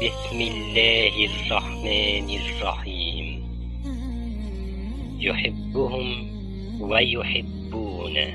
بسم الله الرحمن الرحيم يحبهم ويحبونه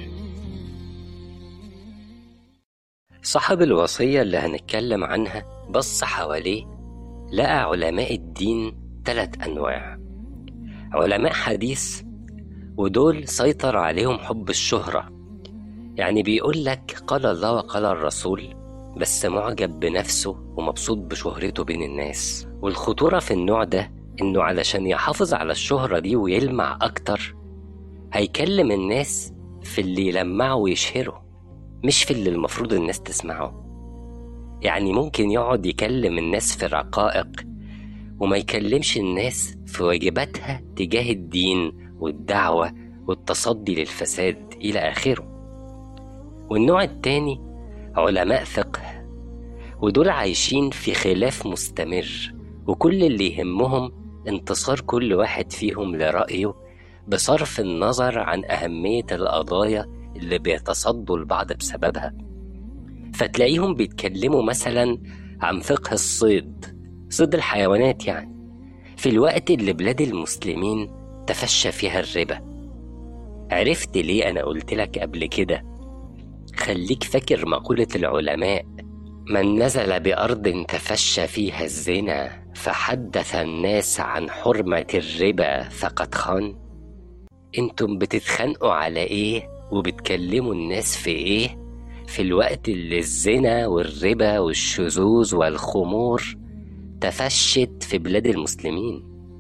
صاحب الوصية اللي هنتكلم عنها بص حواليه لقى علماء الدين تلات أنواع علماء حديث ودول سيطر عليهم حب الشهرة يعني بيقول لك قال الله وقال الرسول بس معجب بنفسه ومبسوط بشهرته بين الناس والخطورة في النوع ده إنه علشان يحافظ على الشهرة دي ويلمع أكتر هيكلم الناس في اللي يلمعه ويشهره مش في اللي المفروض الناس تسمعه يعني ممكن يقعد يكلم الناس في رقائق وما يكلمش الناس في واجباتها تجاه الدين والدعوة والتصدي للفساد إلى آخره والنوع التاني علماء فقه ودول عايشين في خلاف مستمر وكل اللي يهمهم انتصار كل واحد فيهم لرأيه بصرف النظر عن أهمية القضايا اللي بيتصدوا لبعض بسببها فتلاقيهم بيتكلموا مثلا عن فقه الصيد صيد الحيوانات يعني في الوقت اللي بلاد المسلمين تفشى فيها الربا عرفت ليه أنا قلت لك قبل كده خليك فاكر مقولة العلماء من نزل بأرض تفشى فيها الزنا فحدث الناس عن حرمة الربا فقد خان انتم بتتخانقوا على ايه وبتكلموا الناس في ايه في الوقت اللي الزنا والربا والشذوذ والخمور تفشت في بلاد المسلمين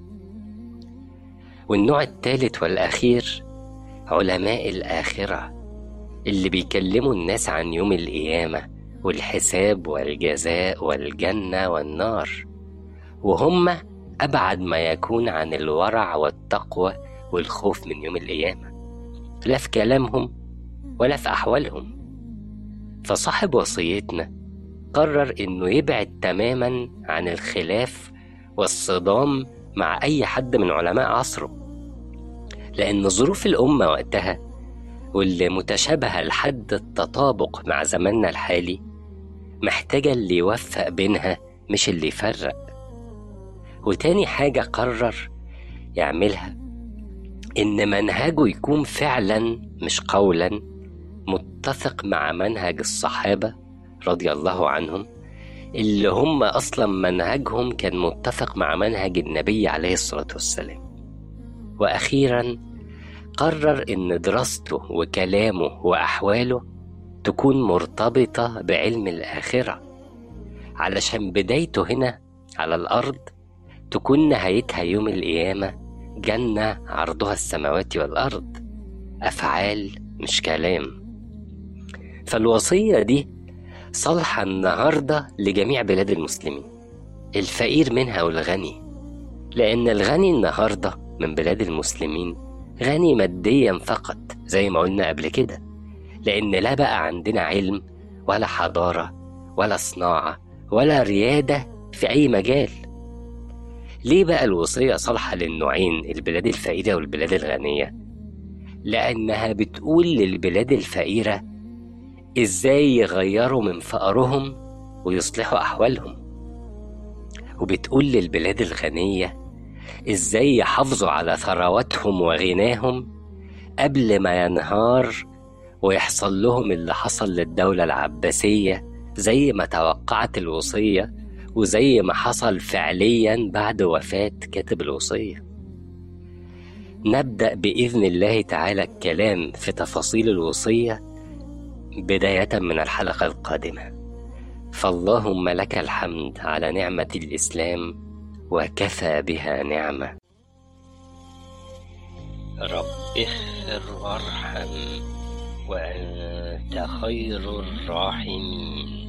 والنوع الثالث والأخير علماء الآخرة اللي بيكلموا الناس عن يوم القيامة والحساب والجزاء والجنة والنار وهم أبعد ما يكون عن الورع والتقوى والخوف من يوم القيامة لا في كلامهم ولا في أحوالهم فصاحب وصيتنا قرر إنه يبعد تماما عن الخلاف والصدام مع أي حد من علماء عصره لأن ظروف الأمة وقتها واللي متشابهة لحد التطابق مع زماننا الحالي محتاجة اللي يوفق بينها مش اللي يفرق وتاني حاجة قرر يعملها إن منهجه يكون فعلا مش قولا متفق مع منهج الصحابة رضي الله عنهم اللي هم أصلا منهجهم كان متفق مع منهج النبي عليه الصلاة والسلام وأخيرا قرر إن دراسته وكلامه وأحواله تكون مرتبطة بعلم الآخرة علشان بدايته هنا على الأرض تكون نهايتها يوم القيامة جنة عرضها السماوات والأرض أفعال مش كلام فالوصية دي صالحة النهاردة لجميع بلاد المسلمين الفقير منها والغني لأن الغني النهاردة من بلاد المسلمين غني ماديا فقط زي ما قلنا قبل كده لأن لا بقى عندنا علم ولا حضارة ولا صناعة ولا ريادة في أي مجال ليه بقى الوصية صالحة للنوعين البلاد الفقيرة والبلاد الغنية؟ لأنها بتقول للبلاد الفقيرة إزاي يغيروا من فقرهم ويصلحوا أحوالهم وبتقول للبلاد الغنية إزاي يحافظوا على ثرواتهم وغناهم قبل ما ينهار ويحصل لهم اللي حصل للدولة العباسية زي ما توقعت الوصية وزي ما حصل فعليا بعد وفاة كاتب الوصية نبدأ بإذن الله تعالى الكلام في تفاصيل الوصية بداية من الحلقة القادمة فاللهم لك الحمد على نعمة الإسلام وكفى بها نعمة رب اغفر وارحم وأنت خير الراحمين